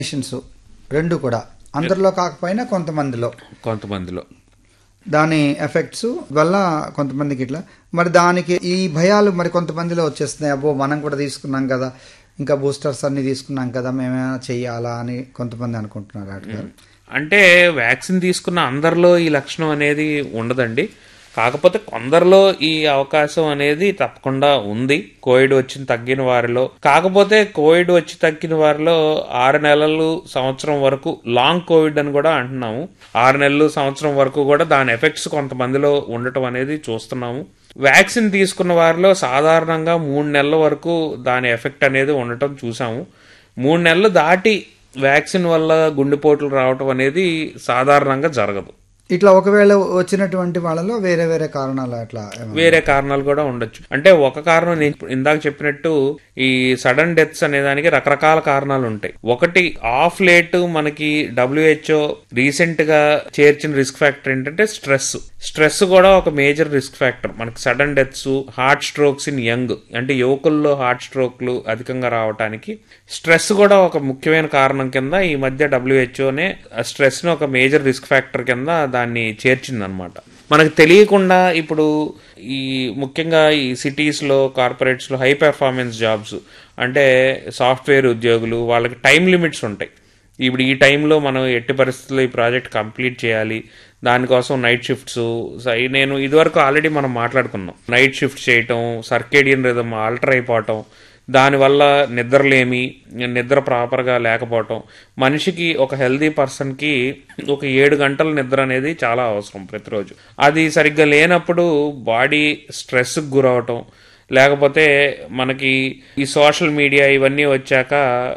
patients రెండు కూడా అందరిలో కాకపోయినా కొంతమందిలో కొంతమందిలో దాని ఎఫెక్ట్స్ వల్ల కొంతమందికి ఇట్లా మరి దానికి ఈ భయాలు మరి కొంతమందిలో వచ్చేస్తున్నాయి అబ్బో మనం కూడా తీసుకున్నాం కదా ఇంకా బూస్టర్స్ అన్ని తీసుకున్నాం కదా మేమేమైనా చెయ్యాలా అని కొంతమంది అనుకుంటున్నారు డాక్టర్ గారు అంటే వ్యాక్సిన్ తీసుకున్న అందరిలో ఈ లక్షణం అనేది ఉండదండి కాకపోతే కొందరిలో ఈ అవకాశం అనేది తప్పకుండా ఉంది కోవిడ్ వచ్చి తగ్గిన వారిలో కాకపోతే కోవిడ్ వచ్చి తగ్గిన వారిలో ఆరు నెలలు సంవత్సరం వరకు లాంగ్ కోవిడ్ అని కూడా అంటున్నాము ఆరు నెలలు సంవత్సరం వరకు కూడా దాని ఎఫెక్ట్స్ కొంతమందిలో ఉండటం అనేది చూస్తున్నాము వ్యాక్సిన్ తీసుకున్న వారిలో సాధారణంగా మూడు నెలల వరకు దాని ఎఫెక్ట్ అనేది ఉండటం చూసాము మూడు నెలలు దాటి వ్యాక్సిన్ వల్ల గుండెపోట్లు రావటం అనేది సాధారణంగా జరగదు ఇట్లా ఒకవేళ వచ్చినటువంటి వాళ్ళలో వేరే వేరే కారణాలు అట్లా ఏమైనా- వేరే కారణాలు కూడా ఉండొచ్చు అంటే ఒక కారణం నేను ఇందాక చెప్పినట్టు ఈ సడన్ డెత్స్ అనే దానికి రకరకాల కారణాలు ఉంటాయి ఒకటి ఆఫ్ లేట్ మనకి డబ్ల్యూహెచ్ఓ రీసెంట్ గా చేర్చిన రిస్క్ ఫ్యాక్టర్ ఏంటంటే స్ట్రెస్ స్ట్రెస్ కూడా ఒక మేజర్ రిస్క్ ఫ్యాక్టర్ మనకి sudden deaths heart strokes in young అంటే యువకుల్లో హార్ట్ స్ట్రోక్లు అధికంగా రావడానికి స్ట్రెస్ కూడా ఒక ముఖ్యమైన కారణం కింద ఈ మధ్య డబ్ల్యూహెచ్ఓనే స్ట్రెస్ ని ఒక మేజర్ రిస్క్ ఫ్యాక్టర్ కింద దాన్ని చేర్చిందనమాట మనకు తెలియకుండా ఇప్పుడు ఈ ముఖ్యంగా ఈ సిటీస్లో కార్పొరేట్స్లో హై పెర్ఫార్మెన్స్ జాబ్స్ అంటే సాఫ్ట్వేర్ ఉద్యోగులు వాళ్ళకి టైం లిమిట్స్ ఉంటాయి ఇప్పుడు ఈ టైంలో మనం ఎట్టి పరిస్థితుల్లో ఈ ప్రాజెక్ట్ కంప్లీట్ చేయాలి దానికోసం నైట్ షిఫ్ట్స్ నేను ఇదివరకు ఆల్రెడీ మనం మాట్లాడుకున్నాం నైట్ షిఫ్ట్ చేయటం సర్కేడియన్ రిధమ్ ఆల్టర్ అయిపోవటం దానివల్ల నిద్రలేమి నిద్ర ప్రాపర్గా లేకపోవటం మనిషికి ఒక హెల్దీ పర్సన్కి ఒక ఏడు గంటల నిద్ర అనేది చాలా అవసరం ప్రతిరోజు అది సరిగ్గా లేనప్పుడు బాడీ స్ట్రెస్కి గురవటం లేకపోతే మనకి ఈ సోషల్ మీడియా ఇవన్నీ వచ్చాక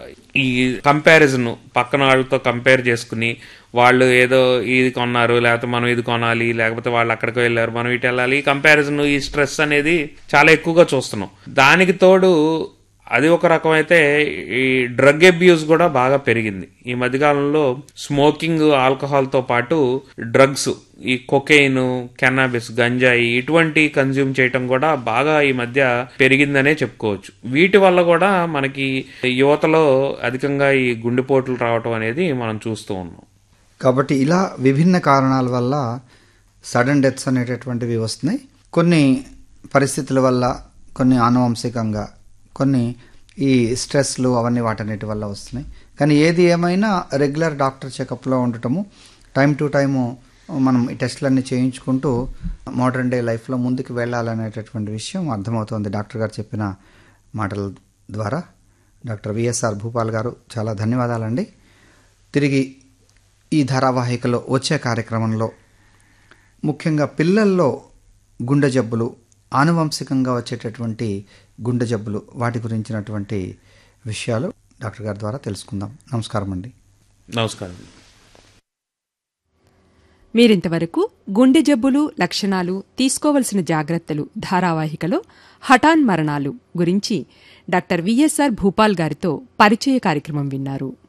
ఈ కంపారిజన్ పక్కన వాళ్ళతో కంపేర్ చేసుకుని వాళ్ళు ఏదో ఇది కొన్నారు లేకపోతే మనం ఇది కొనాలి లేకపోతే వాళ్ళు అక్కడికి వెళ్ళారు మనం ఇటు వెళ్ళాలి ఈ కంపారిజన్ ఈ స్ట్రెస్ అనేది చాలా ఎక్కువగా చూస్తున్నాం దానికి తోడు అది ఒక రకమైతే ఈ డ్రగ్ అబ్యూస్ కూడా బాగా పెరిగింది ఈ మధ్యకాలంలో స్మోకింగ్ ఆల్కహాల్ తో పాటు డ్రగ్స్ ఈ కొకెయిన్ కెనాబిస్ గంజాయి ఇటువంటి కన్జ్యూమ్ చేయటం కూడా బాగా ఈ మధ్య పెరిగిందనే చెప్పుకోవచ్చు వీటి వల్ల కూడా మనకి యువతలో అధికంగా ఈ గుండెపోట్లు రావటం అనేది మనం చూస్తూ ఉన్నాం కాబట్టి ఇలా విభిన్న కారణాల వల్ల సడన్ డెత్స్ అనేటటువంటివి వస్తున్నాయి కొన్ని పరిస్థితుల వల్ల కొన్ని ఆనువంశికంగా కొన్ని ఈ స్ట్రెస్లు అవన్నీ వాటన్నిటి వల్ల వస్తున్నాయి కానీ ఏది ఏమైనా రెగ్యులర్ డాక్టర్ చెకప్లో ఉండటము టైం టు టైము మనం ఈ టెస్టులన్నీ చేయించుకుంటూ మోడర్న్ డే లైఫ్లో ముందుకు వెళ్ళాలనేటటువంటి విషయం అర్థమవుతోంది డాక్టర్ గారు చెప్పిన మాటల ద్వారా డాక్టర్ విఎస్ఆర్ భూపాల్ గారు చాలా ధన్యవాదాలండి తిరిగి ఈ ధారావాహికలో వచ్చే కార్యక్రమంలో ముఖ్యంగా పిల్లల్లో గుండె జబ్బులు ఆనువంశికంగా వచ్చేటటువంటి గుండె జబ్బులు వాటి గురించినటువంటి విషయాలు డాక్టర్ గారి ద్వారా తెలుసుకుందాం నమస్కారం అండి నమస్కారం మీరింతవరకు గుండె జబ్బులు లక్షణాలు తీసుకోవలసిన జాగ్రత్తలు ధారావాహికలో హఠాన్ మరణాలు గురించి డాక్టర్ విఎస్ఆర్ భూపాల్ గారితో పరిచయ కార్యక్రమం విన్నారు